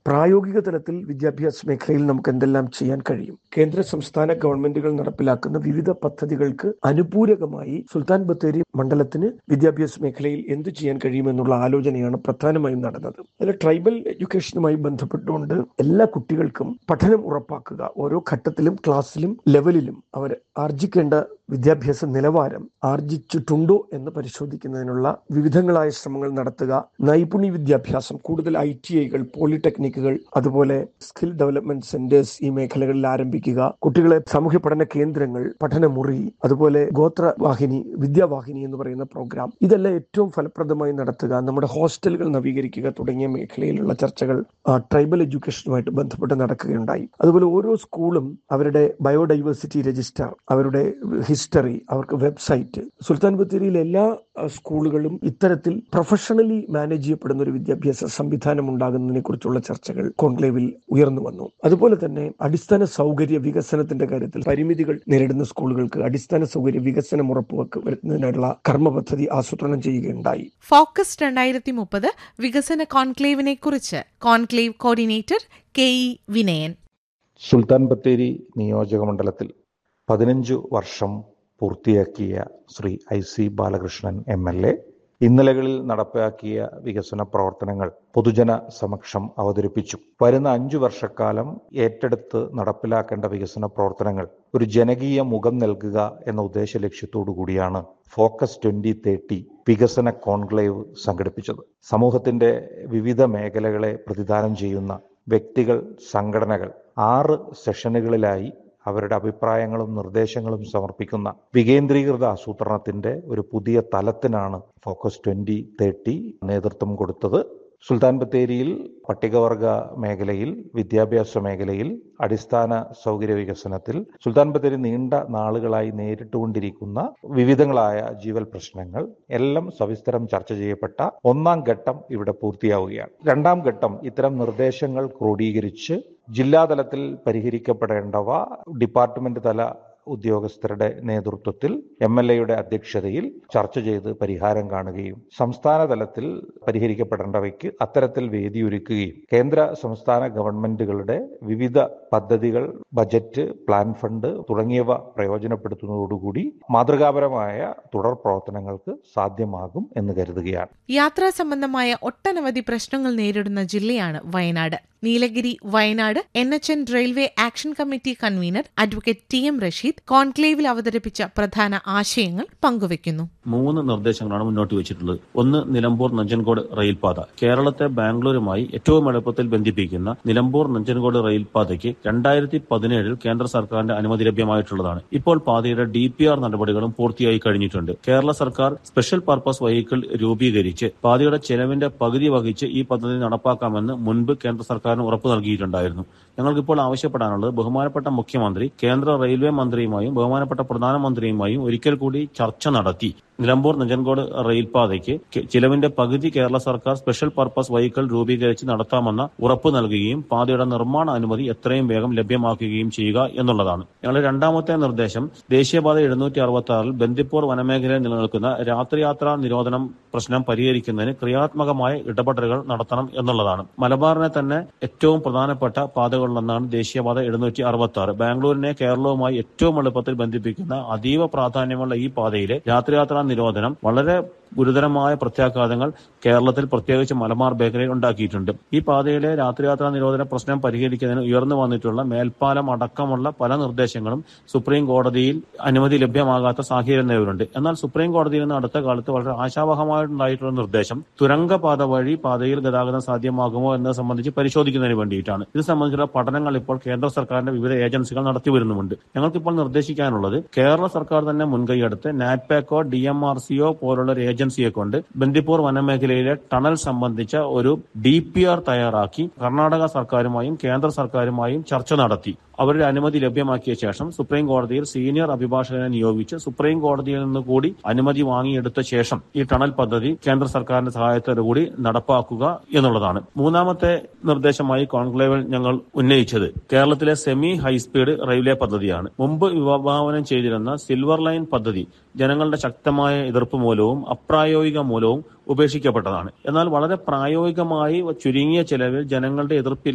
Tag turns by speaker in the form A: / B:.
A: പ്രായോഗിക തലത്തിൽ വിദ്യാഭ്യാസ മേഖലയിൽ നമുക്ക് എന്തെല്ലാം ചെയ്യാൻ കഴിയും കേന്ദ്ര സംസ്ഥാന ഗവൺമെന്റുകൾ നടപ്പിലാക്കുന്ന വിവിധ പദ്ധതികൾക്ക് അനുപൂരകമായി സുൽത്താൻ ബത്തേരി മണ്ഡലത്തിന് വിദ്യാഭ്യാസ മേഖലയിൽ എന്ത് ചെയ്യാൻ കഴിയുമെന്നുള്ള ആലോചനയാണ് പ്രധാനമായും നടന്നത് അതിൽ ട്രൈബൽ എഡ്യൂക്കേഷനുമായി ബന്ധപ്പെട്ടുകൊണ്ട് എല്ലാ കുട്ടികൾക്കും പഠനം ഉറപ്പാക്കുക ഓരോ ഘട്ടത്തിലും ക്ലാസ്സിലും ലെവലിലും അവർ ആർജിക്കേണ്ട വിദ്യാഭ്യാസ നിലവാരം ആർജിച്ചിട്ടുണ്ടോ എന്ന് പരിശോധിക്കുന്നതിനുള്ള വിവിധങ്ങളായ ശ്രമങ്ങൾ നടത്തുക നൈപുണ്യ വിദ്യാഭ്യാസം കൂടുതൽ ഐ ടി ഐകൾ പോളിടെക്നിക്കുകൾ അതുപോലെ സ്കിൽ ഡെവലപ്മെന്റ് സെന്റേഴ്സ് ഈ മേഖലകളിൽ ആരംഭിക്കുക കുട്ടികളെ സാമൂഹ്യ പഠന കേന്ദ്രങ്ങൾ പഠനമുറി അതുപോലെ ഗോത്രവാഹിനി വിദ്യാവാഹിനി എന്ന് പറയുന്ന പ്രോഗ്രാം ഇതെല്ലാം ഏറ്റവും ഫലപ്രദമായി നടത്തുക നമ്മുടെ ഹോസ്റ്റലുകൾ നവീകരിക്കുക തുടങ്ങിയ മേഖലയിലുള്ള ചർച്ചകൾ ആ, ട്രൈബൽ എഡ്യൂക്കേഷനുമായിട്ട് ബന്ധപ്പെട്ട് നടക്കുകയുണ്ടായി അതുപോലെ ഓരോ സ്കൂളും അവരുടെ ബയോഡൈവേഴ്സിറ്റി രജിസ്റ്റർ അവരുടെ ഹിസ്റ്ററി അവർക്ക് വെബ്സൈറ്റ് സുൽത്താൻ ബത്തേരിയിലെ എല്ലാ ആ, സ്കൂളുകളും ഇത്തരത്തിൽ പ്രൊഫഷണലി മാനേജ് ചെയ്യപ്പെടുന്ന ഒരു വിദ്യാഭ്യാസ സംവിധാനം ഉണ്ടാകുന്നതിനെ കുറിച്ചുള്ള ചർച്ചകൾ കോൺക്ലേവിൽ ഉയർന്നു വന്നു അതുപോലെ തന്നെ അടിസ്ഥാന സൗകര്യ വികസനത്തിന്റെ കാര്യത്തിൽ പരിമിതികൾ നേരിടുന്ന സ്കൂളുകൾക്ക് അടിസ്ഥാന സൗകര്യ വികസനം ഉറപ്പുവെക്ക് വരുന്നതിനുള്ള കർമ്മ പദ്ധതി ആസൂത്രണം ചെയ്യുകയുണ്ടായി
B: ഫോക്കസ് രണ്ടായിരത്തി മുപ്പത് വികസന കോൺക്ലേവിനെ കുറിച്ച് conclave coordinator K E Vinayan
C: Sultan Bathery നിയോജക മണ്ഡലത്തിൽ പതിനഞ്ചു വർഷം പൂർത്തിയാക്കിയ Shri I C Balakrishnan M L A ഇന്നലകളിൽ നടപ്പാക്കിയ വികസന പ്രവർത്തനങ്ങൾ പൊതുജന സമക്ഷം അവതരിപ്പിച്ചു വരുന്ന അഞ്ചു വർഷക്കാലം ഏറ്റെടുത്ത് നടപ്പിലാക്കേണ്ട വികസന പ്രവർത്തനങ്ങൾ ഒരു ജനകീയ മുഖം നൽകുക എന്ന ഉദ്ദേശ ലക്ഷ്യത്തോടു കൂടിയാണ് ഫോക്കസ് ട്വന്റി തേർട്ടി വികസന കോൺക്ലേവ് സംഘടിപ്പിച്ചത് സമൂഹത്തിന്റെ വിവിധ മേഖലകളെ പ്രതിദാനം ചെയ്യുന്ന വ്യക്തികൾ സംഘടനകൾ ആറ് സെഷനുകളിലായി അവരുടെ അഭിപ്രായങ്ങളും നിർദ്ദേശങ്ങളും സമർപ്പിക്കുന്ന വികേന്ദ്രീകൃത ആസൂത്രണത്തിന്റെ ഒരു പുതിയ തലത്തിനാണ് ഫോക്കസ് ട്വന്റി തേർട്ടി നേതൃത്വം കൊടുത്തത് സുൽത്താൻ ബത്തേരിയിൽ പട്ടികവർഗ മേഖലയിൽ വിദ്യാഭ്യാസ മേഖലയിൽ അടിസ്ഥാന സൗകര്യ വികസനത്തിൽ സുൽത്താൻ ബത്തേരി നീണ്ട നാളുകളായി നേരിട്ടുകൊണ്ടിരിക്കുന്ന വിവിധങ്ങളായ ജീവൽ പ്രശ്നങ്ങൾ എല്ലാം സവിസ്തരം ചർച്ച ചെയ്യപ്പെട്ട ഒന്നാം ഘട്ടം ഇവിടെ പൂർത്തിയാവുകയാണ് രണ്ടാം ഘട്ടം ഇത്തരം നിർദ്ദേശങ്ങൾ ക്രോഡീകരിച്ച് ജില്ലാതലത്തിൽ പരിഹരിക്കപ്പെടേണ്ടവ ഡിപ്പാർട്ട്മെന്റ് തല ഉദ്യോഗസ്ഥരുടെ നേതൃത്വത്തിൽ എം എൽ എയുടെ അധ്യക്ഷതയിൽ ചർച്ച ചെയ്ത് പരിഹാരം കാണുകയും സംസ്ഥാന തലത്തിൽ പരിഹരിക്കപ്പെടേണ്ടവയ്ക്ക് അത്തരത്തിൽ വേദിയൊരുക്കുകയും കേന്ദ്ര സംസ്ഥാന ഗവൺമെന്റുകളുടെ വിവിധ പദ്ധതികൾ ബജറ്റ് പ്ലാൻ ഫണ്ട് തുടങ്ങിയവ പ്രയോജനപ്പെടുത്തുന്നതോടുകൂടി മാതൃകാപരമായ തുടർ പ്രവർത്തനങ്ങൾക്ക് സാധ്യമാകും എന്ന് കരുതുകയാണ്
B: യാത്രാ സംബന്ധമായ ഒട്ടനവധി പ്രശ്നങ്ങൾ നേരിടുന്ന ജില്ലയാണ് Wayanad Nilgiri Wayanad N H N railway action committee convener advocate T M Rasheed കോൺക്ലേവിൽ അവതരിപ്പിച്ച പ്രധാന ആശയങ്ങൾ പങ്കുവയ്ക്കുന്നു
D: മൂന്ന് നിർദ്ദേശങ്ങളാണ് മുന്നോട്ട് വെച്ചിട്ടുള്ളത് ഒന്ന് നിലമ്പൂർ നഞ്ചൻകോട് റെയിൽപാത കേരളത്തെ ബാംഗ്ലൂരുമായി ഏറ്റവും എളുപ്പത്തിൽ ബന്ധിപ്പിക്കുന്ന നിലമ്പൂർ നഞ്ചൻകോട് റെയിൽപാതയ്ക്ക് രണ്ടായിരത്തി പതിനേഴിൽ കേന്ദ്ര സർക്കാരിന്റെ അനുമതി ലഭ്യമായിട്ടുള്ളതാണ് ഇപ്പോൾ പാതയുടെ ഡി പി ആർ നടപടികളും പൂർത്തിയായി കഴിഞ്ഞിട്ടുണ്ട് കേരള സർക്കാർ സ്പെഷ്യൽ പർപ്പസ് വെഹിക്കിൾ രൂപീകരിച്ച് പാതയുടെ ചെലവിന്റെ പകുതി വഹിച്ച് ഈ പദ്ധതി നടപ്പാക്കാമെന്ന് മുൻപ് കേന്ദ്ര സർക്കാരിന് ഉറപ്പ് നൽകിയിട്ടുണ്ടായിരുന്നു ഞങ്ങൾക്കിപ്പോൾ ആവശ്യപ്പെടാനുള്ളത് ബഹുമാനപ്പെട്ട മുഖ്യമന്ത്രി കേന്ദ്ര റെയിൽവേ മന്ത്രിയുമായും ബഹുമാനപ്പെട്ട പ്രധാനമന്ത്രിയുമായും ഒരിക്കൽ കൂടി ചർച്ച നടത്തി നിലമ്പൂർ നെഞ്ചൻകോട് റെയിൽപാതയ്ക്ക് കെ- ചിലവിന്റെ പകുതി കേരള സർക്കാർ സ്പെഷ്യൽ പർപ്പസ് വെഹിക്കിൾ രൂപീകരിച്ച് നടത്താമെന്ന ഉറപ്പ് നൽകുകയും പാതയുടെ നിർമ്മാണ അനുമതി എത്രയും വേഗം ലഭ്യമാക്കുകയും ചെയ്യുക എന്നുള്ളതാണ് ഞങ്ങളുടെ രണ്ടാമത്തെ നിർദ്ദേശം ദേശീയപാത എഴുന്നൂറ്റി അറുപത്തി ആറിൽ ബന്ദിപ്പൂർ വനമേഖലയിൽ നിലനിൽക്കുന്ന രാത്രിയാത്രാ നിരോധനം പ്രശ്നം പരിഹരിക്കുന്നതിന് ക്രിയാത്മകമായ ഇടപെടലുകൾ നടത്തണം എന്നുള്ളതാണ് മലബാറിനെ തന്നെ ഏറ്റവും പ്രധാനപ്പെട്ട പാതകളിലൊന്നാണ് ദേശീയപാത എഴുന്നൂറ്റി അറുപത്തി ആറ് ബാംഗ്ലൂരിനെ കേരളവുമായി ഏറ്റവും എളുപ്പത്തിൽ ബന്ധിപ്പിക്കുന്ന അതീവ പ്രാധാന്യമുള്ള ഈ പാതയിലെ രാത്രിയാത്രാ നിരോധനം വളരെ ഗുരുതരമായ പ്രത്യാഘാതങ്ങൾ കേരളത്തിൽ പ്രത്യേകിച്ച് മലബാർ മേഖലയിൽ ഉണ്ടാക്കിയിട്ടുണ്ട് ഈ പാതയിലെ രാത്രിയാത്രാ നിരോധന പ്രശ്നം പരിഹരിക്കുന്നതിന് ഉയർന്നു വന്നിട്ടുള്ള മേൽപ്പാലം അടക്കമുള്ള പല നിർദ്ദേശങ്ങളും സുപ്രീം കോടതിയിൽ അനുമതി ലഭ്യമാകാത്ത സാഹചര്യം നിലവിലുണ്ട് എന്നാൽ സുപ്രീം കോടതിയിൽ നിന്ന് അടുത്ത കാലത്ത് വളരെ ആശാവഹമായിട്ടുണ്ടായിട്ടുള്ള നിർദ്ദേശം തുരങ്കപാത വഴി പാതയിൽ ഗതാഗതം സാധ്യമാകുമോ എന്നത് സംബന്ധിച്ച് പരിശോധിക്കുന്നതിന് വേണ്ടിയിട്ടാണ് ഇത് സംബന്ധിച്ചുള്ള പഠനങ്ങൾ ഇപ്പോൾ കേന്ദ്ര സർക്കാരിന്റെ വിവിധ ഏജൻസികൾ നടത്തി വരുന്നുമുണ്ട് ഞങ്ങൾക്കിപ്പോൾ നിർദ്ദേശിക്കാനുള്ളത് കേരള സർക്കാർ തന്നെ മുൻകൈയെടുത്ത് നാറ്റ്പാക്കോ ഡി എം ആർ സിഒ പോലുള്ള ഒരു ഏജൻസിയെ കൊണ്ട് ബന്ദിപ്പൂർ വനമേഖലയിലെ ടണൽ സംബന്ധിച്ച ഒരു ഡി പി ആർ തയ്യാറാക്കി കർണാടക സർക്കാരുമായും കേന്ദ്ര സർക്കാരുമായും ചർച്ച നടത്തി അവരുടെ അനുമതി ലഭ്യമാക്കിയ ശേഷം സുപ്രീം കോടതിയിൽ സീനിയർ അഭിഭാഷകനെ നിയോഗിച്ച് സുപ്രീം കോടതിയിൽ നിന്ന് കൂടി അനുമതി വാങ്ങിയെടുത്ത ശേഷം ഈ ടണൽ പദ്ധതി കേന്ദ്ര സർക്കാരിന്റെ സഹായത്തോടു കൂടി നടപ്പാക്കുക എന്നുള്ളതാണ് മൂന്നാമത്തെ നിർദ്ദേശമായി കോൺക്ലേവിൽ ഞങ്ങൾ ഉന്നയിച്ചത് കേരളത്തിലെ സെമി ഹൈസ്പീഡ് റെയിൽവേ പദ്ധതിയാണ് മുമ്പ് വിഭാവനം ചെയ്തിരുന്ന സിൽവർ ലൈൻ പദ്ധതി ജനങ്ങളുടെ ശക്തമായ എതിർപ്പ് മൂലവും അപ്രായോഗിക മൂലവും ഉപേക്ഷിക്കപ്പെട്ടതാണ് എന്നാൽ വളരെ പ്രായോഗികമായി ചുരുങ്ങിയ ചെലവിൽ ജനങ്ങളുടെ എതിർപ്പിൽ